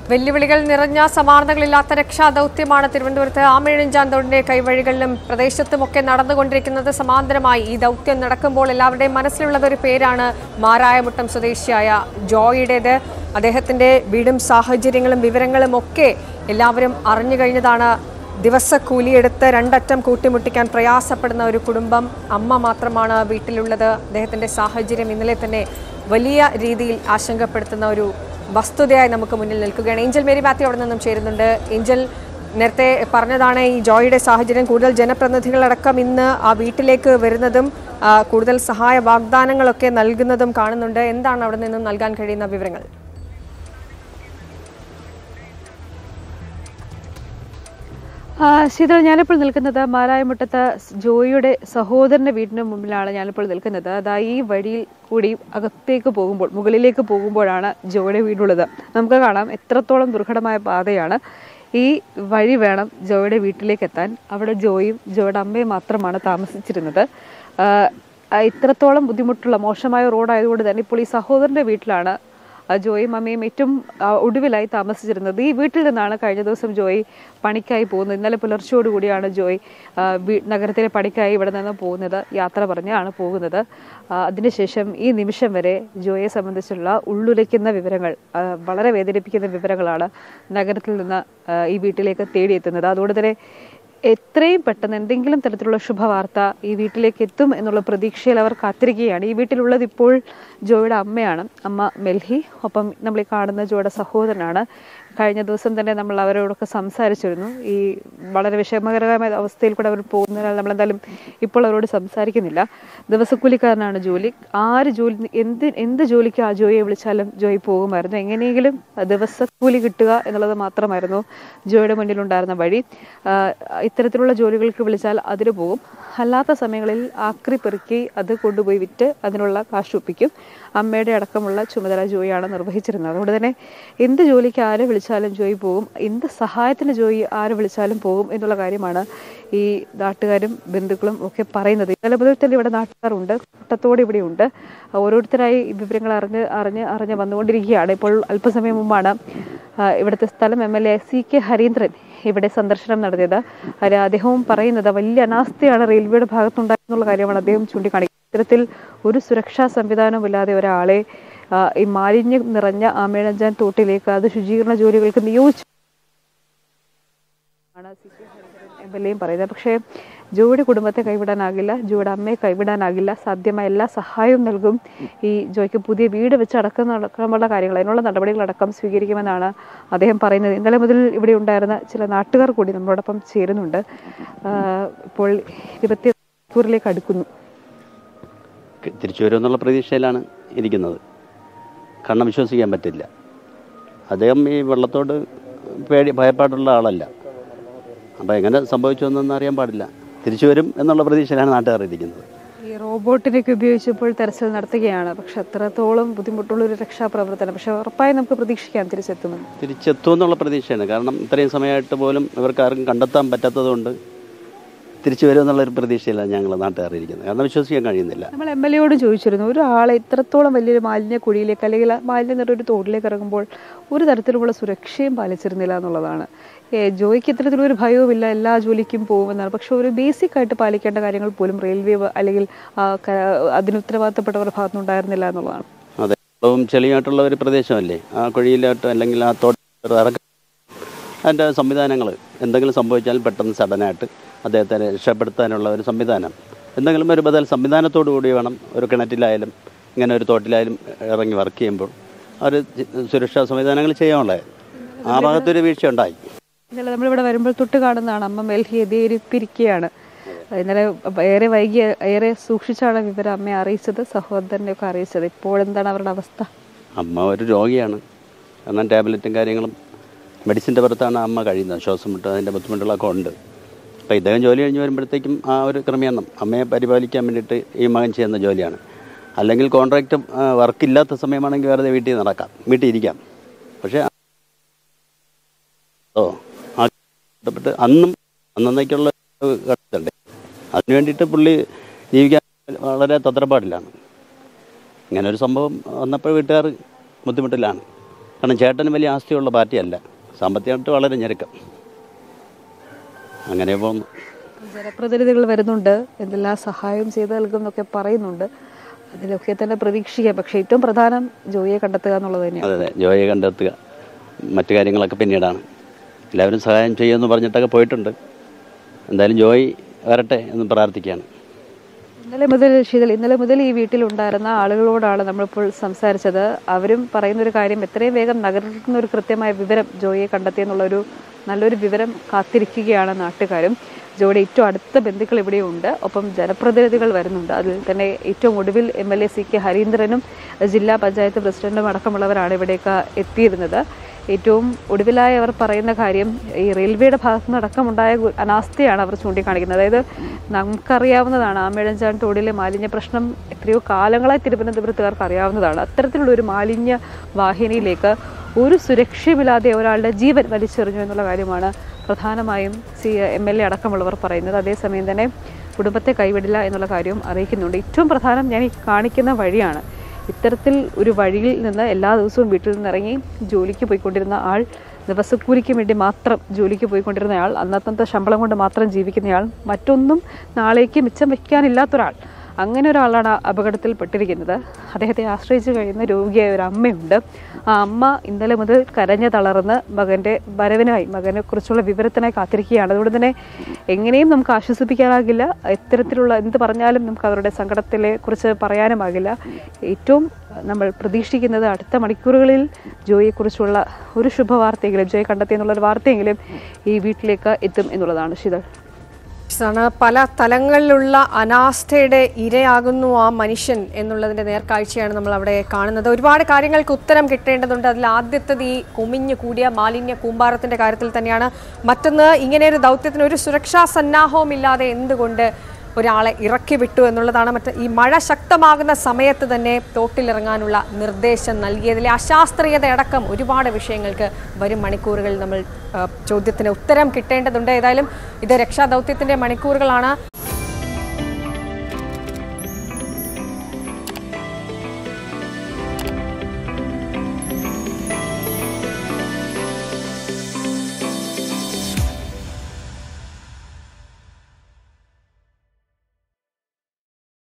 വെല്ലുവിളികൾ നിറഞ്ഞ സമാനതകളില്ലാത്ത രക്ഷാദൗത്യമാണ് തിരുവനന്തപുരത്ത് ആമേഴഞ്ചാന്തോടിന്റെ കൈവഴികളിലും പ്രദേശത്തുമൊക്കെ നടന്നുകൊണ്ടിരിക്കുന്നത് സമാന്തരമായി ഈ ദൗത്യം നടക്കുമ്പോൾ എല്ലാവരുടെയും മനസ്സിലുള്ളത് ഒരു പേരാണ് മാരായമുട്ടം സ്വദേശിയായ ജോയിയുടേത് അദ്ദേഹത്തിന്റെ വീടും സാഹചര്യങ്ങളും വിവരങ്ങളും ഒക്കെ എല്ലാവരും അറിഞ്ഞു കഴിഞ്ഞതാണ് ദിവസക്കൂലിയെടുത്ത് രണ്ടറ്റം കൂട്ടിമുട്ടിക്കാൻ പ്രയാസപ്പെടുന്ന ഒരു കുടുംബം അമ്മ മാത്രമാണ് വീട്ടിലുള്ളത് അദ്ദേഹത്തിന്റെ സാഹചര്യം ഇന്നലെ തന്നെ വലിയ രീതിയിൽ ആശങ്കപ്പെടുത്തുന്ന ഒരു വസ്തുതയായി നമുക്ക് മുന്നിൽ നിൽക്കുകയാണ് ഏഞ്ചൽ മേരി മാത്യു അവിടെ നിന്നും ചേരുന്നുണ്ട് ഏഞ്ചൽ നേരത്തെ പറഞ്ഞതാണ് ഈ ജോയിയുടെ സാഹചര്യം കൂടുതൽ ജനപ്രതിനിധികളടക്കം ഇന്ന് ആ വീട്ടിലേക്ക് വരുന്നതും ആ, കൂടുതൽ സഹായ വാഗ്ദാനങ്ങളൊക്കെ നൽകുന്നതും കാണുന്നുണ്ട് എന്താണ് അവിടെ നിന്നും നൽകാൻ കഴിയുന്ന വിവരങ്ങൾ ആ, ശീതൾ ഞാനിപ്പോൾ നിൽക്കുന്നത് മാരായമുട്ടത്ത് ജോയിയുടെ സഹോദരന്റെ വീടിന് മുമ്പിലാണ് ഞാനിപ്പോൾ നിൽക്കുന്നത് അതാ ഈ വഴിയിൽ കൂടി അകത്തേക്ക് പോകുമ്പോൾ മുകളിലേക്ക് പോകുമ്പോഴാണ് ജോയുടെ വീടുള്ളത് നമുക്ക് കാണാം എത്രത്തോളം ദുർഘടമായ പാതയാണ് ഈ വഴി വേണം ജോയുടെ വീട്ടിലേക്ക് എത്താൻ അവിടെ ജോയും ജോയുടെ അമ്മയും മാത്രമാണ് താമസിച്ചിരുന്നത് ആ, ആ, ഇത്രത്തോളം ബുദ്ധിമുട്ടുള്ള മോശമായ റോഡായതുകൊണ്ട് തന്നെ ഇപ്പോൾ ഈ സഹോദരന്റെ വീട്ടിലാണ് ആ ജോയും അമ്മയും ഏറ്റവും ആ, ഒടുവിലായി താമസിച്ചിരുന്നത് ഈ വീട്ടിൽ നിന്നാണ് കഴിഞ്ഞ ദിവസം ജോയി പണിക്കായി പോകുന്നത് ഇന്നലെ പുലർച്ചയോടുകൂടിയാണ് ജോയ് ആ, വീ- നഗരത്തിലെ പണിക്കായി ഇവിടെ നിന്ന് പോകുന്നത് യാത്ര പറഞ്ഞാണ് പോകുന്നത് ആ, അതിനുശേഷം ഈ നിമിഷം വരെ ജോയെ സംബന്ധിച്ചുള്ള ഉള്ളുലയ്ക്കുന്ന വിവരങ്ങൾ ആ, വളരെ വേദനിപ്പിക്കുന്ന വിവരങ്ങളാണ് നഗരത്തിൽ നിന്ന് ആ, ഈ വീട്ടിലേക്ക് തേടിയെത്തുന്നത് അതുകൊണ്ട് തന്നെ എത്രയും പെട്ടെന്ന് എന്തെങ്കിലും തരത്തിലുള്ള ശുഭവാർത്ത ഈ വീട്ടിലേക്ക് എത്തും എന്നുള്ള പ്രതീക്ഷയിൽ അവർ കാത്തിരിക്കുകയാണ് ഈ വീട്ടിലുള്ളത് ഇപ്പോൾ ജോയുടെ അമ്മയാണ് അമ്മ മെൽഹി ഒപ്പം നമ്മൾ ഈ കാണുന്ന ജോയുടെ സഹോദരനാണ് കഴിഞ്ഞ ദിവസം തന്നെ നമ്മൾ അവരോടൊക്കെ സംസാരിച്ചിരുന്നു ഈ വളരെ വിഷമകരമായ അവസ്ഥയിൽ കൂടെ അവർ പോകുന്നതിനാൽ നമ്മൾ എന്തായാലും ഇപ്പോൾ അവരോട് സംസാരിക്കുന്നില്ല ദിവസക്കൂലിക്കാരനാണ് ജോലി ആര് ജോലി എന്ത് എന്ത് ജോലിക്ക് ആ ജോയിയെ വിളിച്ചാലും ജോയി പോകുമായിരുന്നു എങ്ങനെയെങ്കിലും ദിവസക്കൂലി കിട്ടുക എന്നുള്ളത് മാത്രമായിരുന്നു ജോയുടെ മുന്നിലുണ്ടായിരുന്ന വഴി ആ, ഇത്തരത്തിലുള്ള ജോലികൾക്ക് വിളിച്ചാൽ അതിന് പോകും അല്ലാത്ത സമയങ്ങളിൽ ആക്രി പെറുക്കി അത് കൊണ്ടുപോയി വിറ്റ് അതിനുള്ള കാശ് ഒപ്പിക്കും അമ്മയുടെ അടക്കമുള്ള ചുമതല ജോയിയാണ് നിർവഹിച്ചിരുന്നത് അതുകൊണ്ട് തന്നെ എന്ത് ജോലിക്ക് ആരെ വിളിച്ചാലും ജോയി പോകും എന്ത് സഹായത്തിന് ജോയി ആരെ വിളിച്ചാലും പോകും എന്നുള്ള കാര്യമാണ് ഈ നാട്ടുകാരും ബന്ധുക്കളും ഒക്കെ പറയുന്നത് ഇന്നലെ മുതൽ തന്നെ ഇവിടെ നാട്ടുകാരുണ്ട് കൂട്ടത്തോടെ ഇവിടെ ഉണ്ട് ഓരോരുത്തരായി ഈ വിവരങ്ങൾ അറിഞ്ഞ് അറിഞ്ഞ് അറിഞ്ഞ് വന്നുകൊണ്ടിരിക്കുകയാണ് ഇപ്പോൾ അല്പസമയം മുമ്പാണ് ആ, ഇവിടുത്തെ സ്ഥലം M L A C K Harindran ഇവിടെ സന്ദർശനം നടത്തിയത് അതിൽ അദ്ദേഹവും പറയുന്നത് വലിയ അനാസ്ഥയാണ് റെയിൽവേയുടെ ഭാഗത്തുണ്ടായെന്നുള്ള കാര്യമാണ് അദ്ദേഹം ചൂണ്ടിക്കാണിക്കുന്നത് ഇത്തരത്തിൽ ഒരു സുരക്ഷാ സംവിധാനവും ഇല്ലാതെ ഒരാളെ ആ, ഈ മാലിന്യം നിറഞ്ഞ ആമേഴഞ്ചാൻ തോട്ടിലേക്ക് അത് ശുചീകരണ ജോലികൾക്ക് നിയോഗിച്ചു ആണ് C K Hariharan M L എയും പറയുന്നത് പക്ഷേ ജോയുടെ കുടുംബത്തെ കൈവിടാനാകില്ല ജോയുടെ അമ്മയെ കൈവിടാനാകില്ല സാധ്യമായ എല്ലാ സഹായവും നൽകും ഈ ജോയ്ക്ക് പുതിയ വീട് വെച്ച് അടക്കം നടക്കാനുള്ള കാര്യങ്ങൾ അതിനുള്ള നടപടികളടക്കം സ്വീകരിക്കുമെന്നാണ് അദ്ദേഹം പറയുന്നത് ഇന്നലെ മുതൽ ഇവിടെ ഉണ്ടായിരുന്ന ചില നാട്ടുകാർ കൂടി നമ്മളോടൊപ്പം ചേരുന്നുണ്ട് ആ, ഇപ്പോൾ ഇരുപത്തി മണിക്കൂറിലേക്ക് അടുക്കുന്നു തിരിച്ചു വരുമെന്നുള്ള പ്രതീക്ഷയിലാണ് ഇരിക്കുന്നത് കാരണം വിശ്വസിക്കാൻ പറ്റില്ല അദ്ദേഹം ഈ വെള്ളത്തോട് പേടി ഭയപ്പാടുള്ള ആളല്ല അപ്പോൾ എങ്ങനെ സംഭവിച്ചു എന്നൊന്നും അറിയാൻ പാടില്ല തിരിച്ചു വരും എന്നുള്ള പ്രതീക്ഷയിലാണ് നാട്ടുകാർ ഇരിക്കുന്നത് ഈ റോബോട്ടിനൊക്കെ ഉപയോഗിച്ചപ്പോൾ തെരച്ചിൽ നടത്തുകയാണ് പക്ഷെ അത്രത്തോളം ബുദ്ധിമുട്ടുള്ള ഒരു രക്ഷാപ്രവർത്തനം പക്ഷെ ഉറപ്പായും നമുക്ക് പ്രതീക്ഷിക്കാം തിരിച്ചെത്തുമെന്ന് തിരിച്ചെത്തുമെന്നുള്ള പ്രതീക്ഷയാണ് കാരണം ഇത്രയും സമയമായിട്ട് പോലും ഇവർക്ക് ആർക്കും കണ്ടെത്താൻ പറ്റാത്തതുകൊണ്ട് തിരിച്ചു വരുമെന്നുള്ളൊരു പ്രതീക്ഷയിലാണ് ഞങ്ങൾ നാട്ടുകാർ ഇരിക്കുന്നത് കാരണം വിശ്വസിക്കാൻ കഴിയുന്നില്ല നമ്മൾ എം എൽ എയോട് ചോദിച്ചിരുന്നു ഒരാളെ ഇത്രത്തോളം വലിയൊരു മാലിന്യ കുഴിയിലേക്ക് അല്ലെങ്കിൽ ആ മാലിന്യം നിറഞ്ഞ ഒരു തോട്ടിലേക്ക് ഇറങ്ങുമ്പോൾ ഒരു തരത്തിലുള്ള സുരക്ഷയും പാലിച്ചിരുന്നില്ല എന്നുള്ളതാണ് ഏ, ജോയിക്ക് ഇത്തരത്തിലൊരു ഭയവും ഇല്ല എല്ലാ ജോലിക്കും പോകുമെന്നാണ് പക്ഷെ ഒരു ബേസിക് ആയിട്ട് പാലിക്കേണ്ട കാര്യങ്ങൾ പോലും റെയിൽവേ വ- അല്ലെങ്കിൽ ആ, ക- അതിന് ഉത്തരവാദിത്തപ്പെട്ടവരുടെ ഭാഗത്തുനിന്നുണ്ടായിരുന്നില്ല എന്നുള്ളതാണ് അതെ വെള്ളവും ചെളിയായിട്ടുള്ള ഒരു പ്രദേശമല്ലേ ആ കുഴിയിലോട്ട് അല്ലെങ്കിൽ ആ തോട്ടം ഇറക്കം അതിൻ്റെ സംവിധാനങ്ങൾ എന്തെങ്കിലും സംഭവിച്ചാൽ പെട്ടെന്ന് സഡനായിട്ട് അദ്ദേഹത്തെ രക്ഷപ്പെടുത്താനുള്ള ഒരു സംവിധാനം എന്തെങ്കിലും ഒരു ബദൽ സംവിധാനത്തോടു കൂടി വേണം ഒരു കിണറ്റിലായാലും ഇങ്ങനെ ഒരു തോട്ടിലായാലും ഇറങ്ങി വർക്ക് ചെയ്യുമ്പോൾ ആ ഒരു സുരക്ഷാ സംവിധാനങ്ങൾ ചെയ്യാനുള്ളത് ആ ഭാഗത്തൊരു വീഴ്ച ഉണ്ടായി ഇന്നലെ നമ്മളിവിടെ വരുമ്പോൾ തൊട്ട് കാണുന്നതാണ് അമ്മ മെൽഹി എതിയിരിപ്പിരിക്കുകയാണ് ഇന്നലെ ഏറെ വൈകി ഏറെ സൂക്ഷിച്ചാണ് വിവരം അമ്മയെ അറിയിച്ചത് സഹോദരനെ ഒക്കെ അറിയിച്ചത് ഇപ്പോഴെന്താണ് അവരുടെ അവസ്ഥ അമ്മ ഒരു രോഗിയാണ് കാരണം ടാബ്ലറ്റും കാര്യങ്ങളും മെഡിസിൻ്റെ പുറത്താണ് അമ്മ കഴിയുന്നത് ശ്വാസം മുട്ട് അതിൻ്റെ ബുദ്ധിമുട്ടുകളൊക്കെ ഉണ്ട് അപ്പോൾ ഇദ്ദേഹം ജോലി കഴിഞ്ഞ് വരുമ്പോഴത്തേക്കും ആ ഒരു ക്രമീകരണം അമ്മയെ പരിപാലിക്കാൻ വേണ്ടിയിട്ട് ഈ മകൻ ചെയ്യുന്ന ജോലിയാണ് അല്ലെങ്കിൽ കോൺട്രാക്റ്റ് വർക്ക് ഇല്ലാത്ത സമയമാണെങ്കിൽ വെറുതെ വീട്ടിൽ നടക്കാം വീട്ടിൽ ഇരിക്കാം പക്ഷേ ഓ ആ ബന്ധപ്പെട്ട് അന്നും അന്നേക്കുള്ള കടത്തുണ്ട് അതിനു വേണ്ടിയിട്ട് പുള്ളി ജീവിക്കാൻ വളരെ തത്രപ്പാടിലാണ് ഇങ്ങനെ ഒരു സംഭവം വന്നപ്പോൾ വീട്ടുകാർ ബുദ്ധിമുട്ടിലാണ് കാരണം ചേട്ടന് വലിയ ആസ്തിയുള്ള പാർട്ടിയല്ല സാമ്പത്തികമായിട്ട് വളരെ ഞെരുക്കം അങ്ങനെ പോകുന്നു ജനപ്രതിനിധികൾ വരുന്നുണ്ട് എന്തെല്ലാം സഹായം ചെയ്തു നൽകും എന്നൊക്കെ പറയുന്നുണ്ട് അതിലൊക്കെ തന്നെ പ്രതീക്ഷിക്കാം പക്ഷേ ഏറ്റവും പ്രധാനം ജോയിയെ കണ്ടെത്തുക എന്നുള്ളത് തന്നെയാണ് അതെ അതെ ജോയിയെ കണ്ടെത്തുക മറ്റു കാര്യങ്ങളൊക്കെ പിന്നീടാണ് എല്ലാവരും സഹായം ചെയ്യുമെന്ന് പറഞ്ഞിട്ടൊക്കെ പോയിട്ടുണ്ട് എന്തായാലും ജോയി വരട്ടെ എന്ന് പ്രാർത്ഥിക്കുകയാണ് ഇന്നലെ മുതൽ ശീതൽ ഇന്നലെ മുതൽ ഈ വീട്ടിലുണ്ടായിരുന്ന ആളുകളോടാണ് നമ്മളിപ്പോൾ സംസാരിച്ചത് അവരും പറയുന്ന ഒരു കാര്യം എത്രയും വേഗം നഗരത്തിൽ ഒരു കൃത്യമായ വിവരം ജോയിയെ കണ്ടെത്തിയെന്നുള്ളൊരു നല്ലൊരു വിവരം കാത്തിരിക്കുകയാണ് നാട്ടുകാരും ജോയുടെ ഏറ്റവും അടുത്ത ബന്ധുക്കൾ ഇവിടെയുണ്ട് ഒപ്പം ജനപ്രതിനിധികൾ വരുന്നുണ്ട് അതിൽ തന്നെ ഏറ്റവും ഒടുവിൽ M L A C K ഹരീന്ദ്രനും ജില്ലാ പഞ്ചായത്ത് പ്രസിഡന്റും അടക്കമുള്ളവരാണ് ഇവിടേക്ക് എത്തിയിരുന്നത് ഏറ്റവും ഒടുവിലായി അവർ പറയുന്ന കാര്യം ഈ റെയിൽവേയുടെ ഭാഗത്തു നിന്നടക്കമുണ്ടായ ഗു- അനാസ്ഥയാണ് അവർ ചൂണ്ടിക്കാണിക്കുന്നത് അതായത് നമുക്കറിയാവുന്നതാണ് ആമേഴഞ്ചാൻ തോടിലെ മാലിന്യ പ്രശ്നം എത്രയോ കാലങ്ങളായി തിരുവനന്തപുരത്തുകാർക്ക് അറിയാവുന്നതാണ് അത്തരത്തിലുള്ള ഒരു മാലിന്യ വാഹിനിയിലേക്ക് ഒരു സുരക്ഷയുമില്ലാതെ ഒരാളുടെ ജീവൻ വലിച്ചെറിഞ്ഞു എന്നുള്ള കാര്യമാണ് പ്രധാനമായും സി എം എൽ എ അടക്കമുള്ളവർ പറയുന്നത് അതേസമയം തന്നെ കുടുംബത്തെ കൈവിടില്ല എന്നുള്ള കാര്യവും അറിയിക്കുന്നുണ്ട് ഏറ്റവും പ്രധാനം ഞാൻ ഈ കാണിക്കുന്ന വഴിയാണ് ഇത്തരത്തിൽ ഒരു വഴിയിൽ നിന്ന് എല്ലാ ദിവസവും വീട്ടിൽ നിന്ന് ഇറങ്ങി ജോലിക്ക് പോയിക്കൊണ്ടിരുന്ന ആൾ ദിവസക്കൂലിക്ക് വേണ്ടി മാത്രം ജോലിക്ക് പോയിക്കൊണ്ടിരുന്നയാൾ അന്നത്തെ ശമ്പളം കൊണ്ട് മാത്രം ജീവിക്കുന്നയാൾ മറ്റൊന്നും നാളേക്ക് മിച്ചം വയ്ക്കാനില്ലാത്തൊരാൾ അങ്ങനെ ഒരാളാണ് ആ അപകടത്തിൽപ്പെട്ടിരിക്കുന്നത് അദ്ദേഹത്തെ ആശ്രയിച്ച് കഴിയുന്ന രോഗിയായ ഒരു അമ്മയുണ്ട് ആ അമ്മ ഇന്നലെ മുതൽ കരഞ്ഞു തളർന്ന് മകൻ്റെ വരവിനായി മകനെ കുറിച്ചുള്ള വിവരത്തിനായി കാത്തിരിക്കുകയാണ് അതുകൊണ്ട് തന്നെ എങ്ങനെയും നമുക്ക് ആശ്വസിപ്പിക്കാനാകില്ല ഇത്തരത്തിലുള്ള എന്ത് പറഞ്ഞാലും നമുക്ക് അവരുടെ സങ്കടത്തിലെ കുറിച്ച് പറയാനുമാകില്ല ഏറ്റവും നമ്മൾ പ്രതീക്ഷിക്കുന്നത് അടുത്ത മണിക്കൂറുകളിൽ ജോയിയെക്കുറിച്ചുള്ള ഒരു ശുഭവാർത്തയെങ്കിലും ജോയി കണ്ടെത്തിയെന്നുള്ളൊരു വാർത്തയെങ്കിലും ഈ വീട്ടിലേക്ക് എത്തും എന്നുള്ളതാണ് ശീതൾ ആണ് പല തലങ്ങളിലുള്ള അനാസ്ഥയുടെ ഇരയാകുന്നു ആ മനുഷ്യൻ എന്നുള്ളതിന്റെ നേർക്കാഴ്ചയാണ് നമ്മൾ അവിടെ കാണുന്നത് ഒരുപാട് കാര്യങ്ങൾക്ക് ഉത്തരം കിട്ടേണ്ടതുണ്ട് അതിൽ ആദ്യത്തത് ഈ കുമിഞ്ഞു കൂടിയ മാലിന്യ കൂമ്പാരത്തിന്റെ കാര്യത്തിൽ തന്നെയാണ് മറ്റൊന്ന് ഇങ്ങനെ ഒരു ദൗത്യത്തിന് ഒരു സുരക്ഷാ സന്നാഹവും ഇല്ലാതെ എന്തുകൊണ്ട് ഒരാളെ ഇറക്കി വിട്ടു എന്നുള്ളതാണ് മറ്റ് ഈ മഴ ശക്തമാകുന്ന സമയത്ത് തന്നെ തോട്ടിലിറങ്ങാനുള്ള നിർദ്ദേശം നൽകിയതിലെ അശാസ്ത്രീയതയടക്കം ഒരുപാട് വിഷയങ്ങൾക്ക് വരും മണിക്കൂറുകളിൽ നമ്മൾ ആ, ചോദ്യത്തിന് ഉത്തരം കിട്ടേണ്ടതുണ്ട് ഏതായാലും ഇത് രക്ഷാദൗത്യത്തിന്റെ മണിക്കൂറുകളാണ്